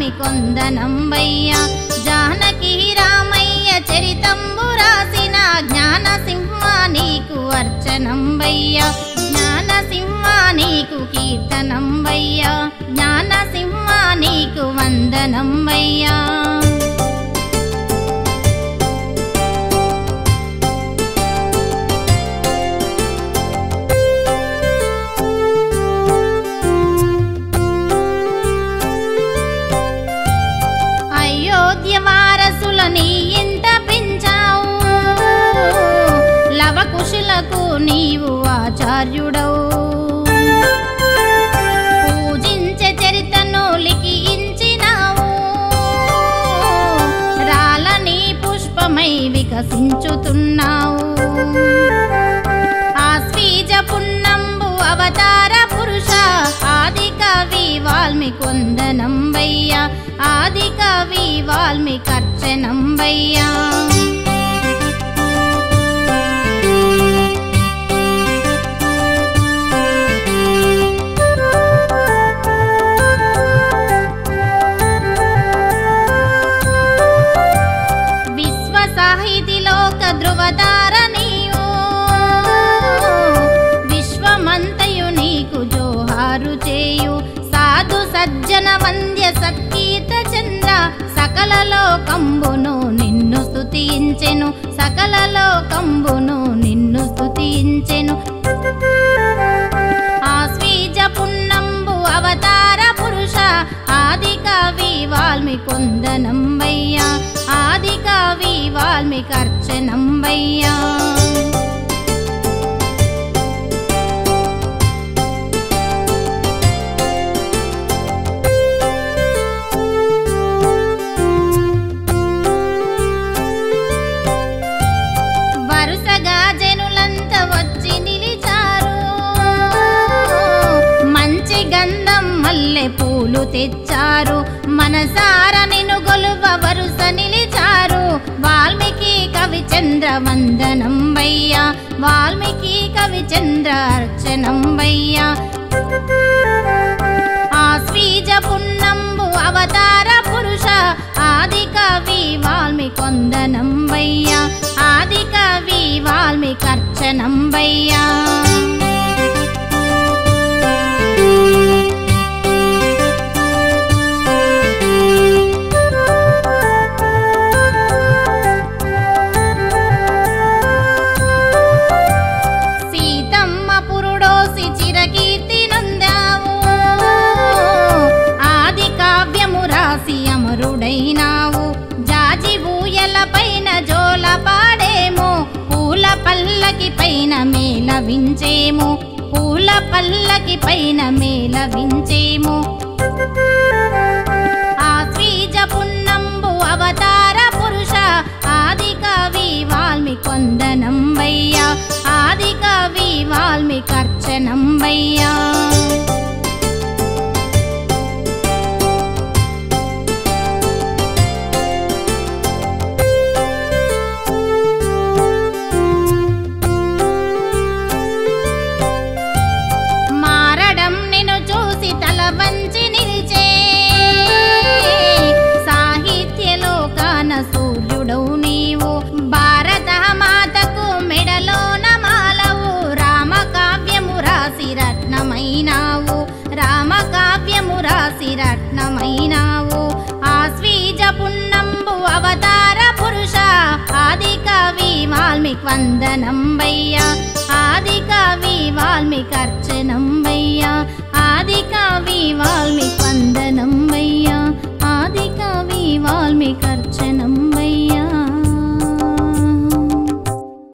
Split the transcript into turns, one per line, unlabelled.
కొందనంబయ్య జానకి రామయ్య చరితంబు రాసిన జ్ఞాన సింహ నీకు అర్చనంబయ్య జ్ఞాన సింహ నీకు కీర్తనంబయ్య జ్ఞాన సింహ నీకు వందనంబయ్యా అయోధ్య వారసుల నీ ఇంట పెంచావు లవకుశులకు నీవు ఆచార్యుడవు పూజించే చరితను లిఖించినావు రాలని పుష్పమై వికసించుతున్నావు ఆశ్వీజ పున్నంబు అవతార పురుష ఆది కవి వాల్మీకొందనంబయ్య ఆది కవి వాల్మీకర్చనంబయ్యా విశ్వ సాహితిలోక ధృవతార నీవు విశ్వమంతయు నీకు జోహారు చేయు సాధు సజ్జన వంద్య సత్కీత చంద్ర సకల లోకంబును నిన్ను స్తుతించెను సకల లోకంబును నిన్ను స్తుతించెను ఆశ్వీజ పున్నంబు అవతార పురుష ఆది కవి వాల్మీకొందనంబయ్య ఆది కవి వాల్మీకర్చనంబయ్యా వరుసగా జనులంతా వచ్చి నిలిచారు మంచి గంధం మల్లె పూలు తెచ్చారు మనసార నిన్ను గొలువ వరుస నిలిచారు వాల్మీకి కవి చంద్ర వందనం వయ్య వాల్మీకి కవి చంద్ర అర్చనం వయ్య ఆశ్వీజ పున్నంబు అవతార పురుష ఆది కవి వాల్మీకొందనం వయ్య ఆది కవి వాల్మీకర్చనం వయ్యా సీతమ్మ పురుడోసి చిరకీర్తి నొందావు ఆది కావ్యము రాసి అమరుడైనావు జాజి ఊయల పైన జోల పాడేము పూల పల్లకి పైన మేల వించేము పూల పల్లకి పైన మేల వించేము ఆశ్వీజ పున్నంబు అవతార పురుష ఆది కవి వాల్మీకొందనం వయ్య ఆది కవి వాల్మీకర్చనం వయ్యా మారడం నిన్ను చూసి తల వంచి నిలిచే సాహిత్యలోకాన సూర్యుడవు నీవు భారత మాతకు మెడలోన మాలవు రామకావ్యము రాసి రత్నమైనావు రామకావ్యము రాసి రత్నమైనావు ఆశ్వీజ పున్నంబు అవతార పురుష ఆది కవి వాల్మీకి వందనం వయ్య ఆది కవి వాల్మీకర్చనం వయ్య ఆది కవి వాల్మీకి వందనం వయ్య ఆది కవి వాల్మీకర్చనం